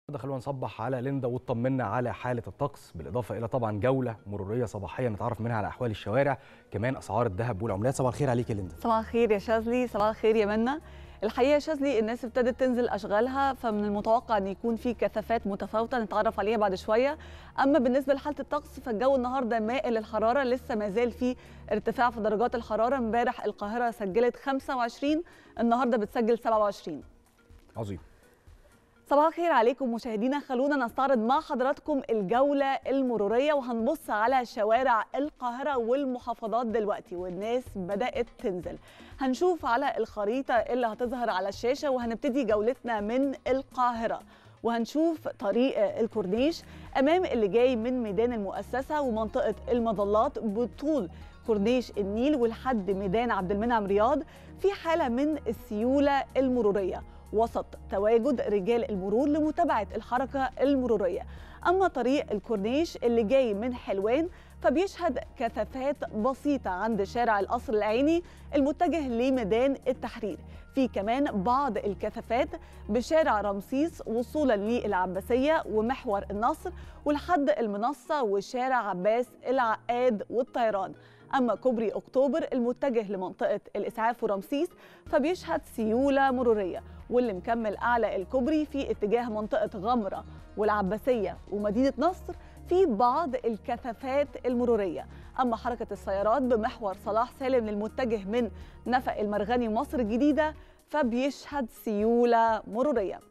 خلونا نصبح على ليندا وطمنا على حاله الطقس بالاضافه الى طبعا جوله مروريه صباحيه نتعرف منها على احوال الشوارع كمان اسعار الذهب والعملات صباح الخير عليك يا ليندا صباح الخير يا شاذلي صباح الخير يا منى الحقيقه يا شاذلي الناس ابتدت تنزل اشغالها فمن المتوقع ان يكون في كثافات متفاوته نتعرف عليها بعد شويه اما بالنسبه لحاله الطقس فالجو النهارده مائل للحراره لسه ما زال في ارتفاع في درجات الحراره امبارح القاهره سجلت 25 النهارده بتسجل 27 عظيم صباح الخير عليكم مشاهدينا خلونا نستعرض مع حضراتكم الجولة المرورية وهنبص على شوارع القاهرة والمحافظات دلوقتي والناس بدأت تنزل هنشوف على الخريطة اللي هتظهر على الشاشة وهنبتدي جولتنا من القاهرة وهنشوف طريق الكورنيش أمام اللي جاي من ميدان المؤسسة ومنطقة المظلات بطول كورنيش النيل ولحد ميدان عبد المنعم رياض في حالة من السيولة المرورية وسط تواجد رجال المرور لمتابعة الحركة المرورية أما طريق الكورنيش اللي جاي من حلوان فبيشهد كثافات بسيطة عند شارع القصر العيني المتجه لميدان التحرير في كمان بعض الكثافات بشارع رمسيس وصولا للعباسية ومحور النصر ولحد المنصة وشارع عباس العقاد والطيران أما كوبري أكتوبر المتجه لمنطقة الإسعاف ورمسيس فبيشهد سيولة مرورية واللي مكمل أعلى الكوبري في اتجاه منطقة غمرة والعباسية ومدينة نصر في بعض الكثافات المرورية أما حركة السيارات بمحور صلاح سالم للمتجه من نفق المرغني مصر الجديدة فبيشهد سيولة مرورية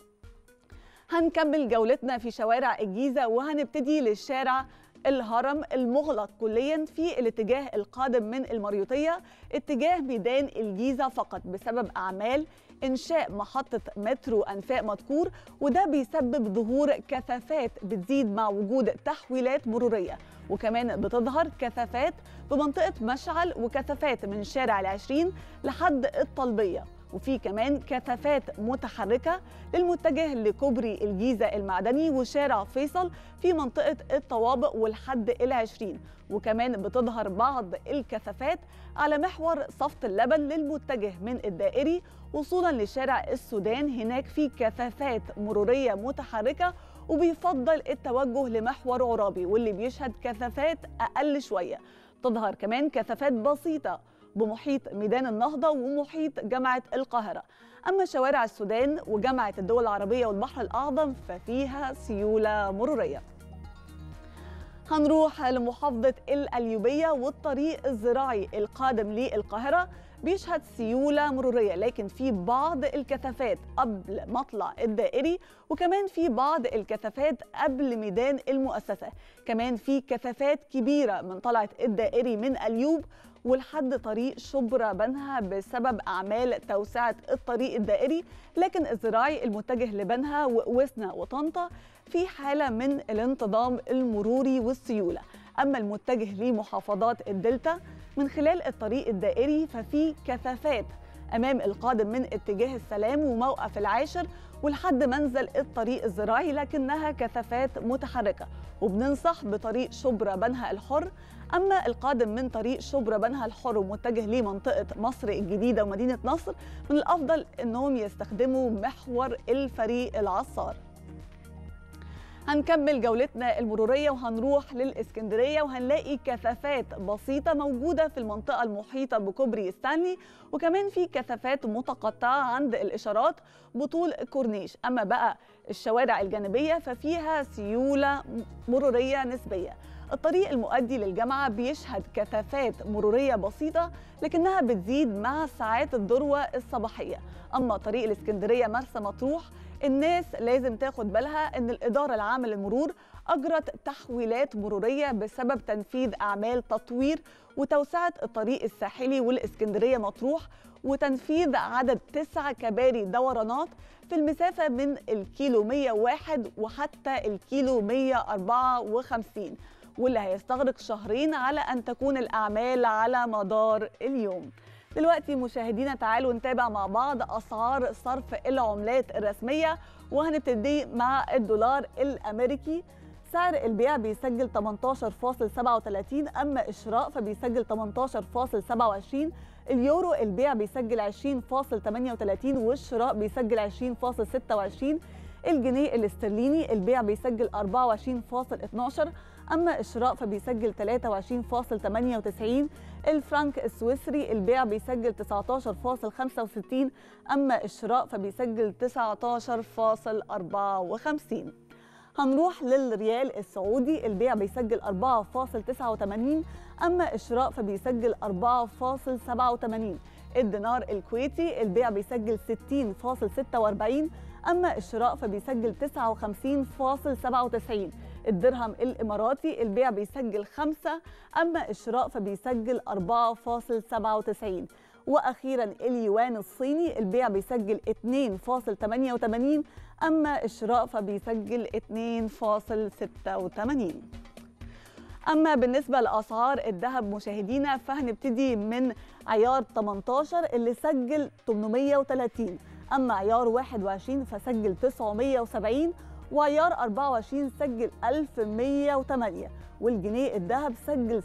هنكمل جولتنا في شوارع الجيزة وهنبتدي للشارع الهرم المغلق كليا في الاتجاه القادم من المريوطية اتجاه ميدان الجيزة فقط بسبب أعمال إنشاء محطة مترو أنفاق مذكور وده بيسبب ظهور كثافات بتزيد مع وجود تحويلات مرورية وكمان بتظهر كثافات بمنطقة مشعل وكثافات من شارع العشرين لحد الطلبية وفي كمان كثافات متحركة للمتجه لكوبري الجيزة المعدني وشارع فيصل في منطقة الطوابق والحد العشرين وكمان بتظهر بعض الكثافات على محور صفت اللبن للمتجه من الدائري وصولا لشارع السودان هناك في كثافات مرورية متحركة وبيفضل التوجه لمحور عرابي واللي بيشهد كثافات أقل شوية تظهر كمان كثافات بسيطة بمحيط ميدان النهضة ومحيط جامعة القاهرة أما شوارع السودان وجامعة الدول العربية والبحر الأعظم ففيها سيولة مرورية هنروح لمحافظة الأليوبية والطريق الزراعي القادم للقاهرة بيشهد سيولة مرورية لكن في بعض الكثافات قبل مطلع الدائري وكمان في بعض الكثافات قبل ميدان المؤسسة كمان في كثافات كبيرة من طلعة الدائري من أليوب ولحد طريق شبرا بنها بسبب أعمال توسعة الطريق الدائري لكن الزراعي المتجه لبنها ووسنا وطنطا في حالة من الانتظام المروري والسيولة أما المتجه لمحافظات الدلتا من خلال الطريق الدائري ففي كثافات أمام القادم من اتجاه السلام وموقف العاشر ولحد منزل الطريق الزراعي لكنها كثافات متحركة وبننصح بطريق شبرا بنها الحر أما القادم من طريق شبرا بنها الحر ومتجه لمنطقة مصر الجديدة ومدينة نصر من الأفضل أنهم يستخدموا محور الفريق العصار هنكمل جولتنا المرورية وهنروح للإسكندرية وهنلاقي كثافات بسيطة موجودة في المنطقة المحيطة بكوبري ستانلي وكمان في كثافات متقطعة عند الإشارات بطول الكورنيش أما بقى الشوارع الجانبية ففيها سيولة مرورية نسبية الطريق المؤدي للجامعة بيشهد كثافات مرورية بسيطة لكنها بتزيد مع ساعات الذروة الصباحية أما طريق الإسكندرية مرسى مطروح الناس لازم تاخد بالها ان الاداره العامه للمرور اجرت تحويلات مروريه بسبب تنفيذ اعمال تطوير وتوسعه الطريق الساحلي والاسكندريه مطروح وتنفيذ عدد تسع كباري دورانات في المسافه من الكيلو 101 وحتى الكيلو 154 واللي هيستغرق شهرين على ان تكون الاعمال على مدار اليوم دلوقتي مشاهدينا تعالوا نتابع مع بعض اسعار صرف العملات الرسميه وهنبتدي مع الدولار الامريكي سعر البيع بيسجل 18.37 اما الشراء فبيسجل 18.27 اليورو البيع بيسجل 20.38 والشراء بيسجل 20.26 الجنيه الاسترليني البيع بيسجل 24.12 أما الشراء فبيسجل 23.98 الفرنك السويسري البيع بيسجل 19.65 أما الشراء فبيسجل 19.54 هنروح للريال السعودي البيع بيسجل 4.89 أما الشراء فبيسجل 4.87 الدينار الكويتي البيع بيسجل 60.46 أما الشراء فبيسجل 59.97 الدرهم الإماراتي البيع بيسجل 5 أما الشراء فبيسجل 4.97 وأخيرا اليوان الصيني البيع بيسجل 2.88 أما الشراء فبيسجل 2.86 أما بالنسبة لأسعار الذهب مشاهدينا فهنبتدي من عيار 18 اللي سجل 830 أما عيار 21 فسجل 970 وعيار 24 سجل 1108 والجنيه الذهب سجل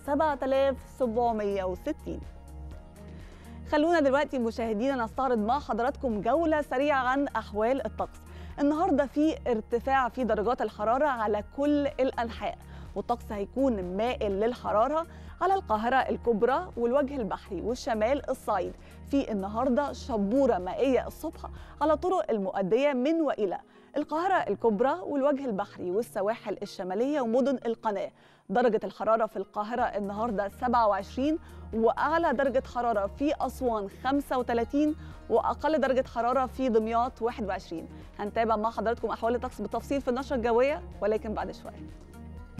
7760 خلونا دلوقتي مشاهدينا نستعرض مع حضراتكم جولة سريعة عن أحوال الطقس النهاردة في ارتفاع في درجات الحرارة على كل الأنحاء والطقس هيكون مائل للحرارة على القاهرة الكبرى والوجه البحري والشمال الصعيد في النهاردة شبورة مائية الصبح على طرق المؤدية من وإلى القاهرة الكبرى والوجه البحري والسواحل الشمالية ومدن القناة درجة الحرارة في القاهرة النهاردة 27 وأعلى درجة حرارة في أسوان 35 وأقل درجة حرارة في دمياط 21 هنتابع مع حضراتكم أحوال الطقس بالتفصيل في النشرة الجوية ولكن بعد شوية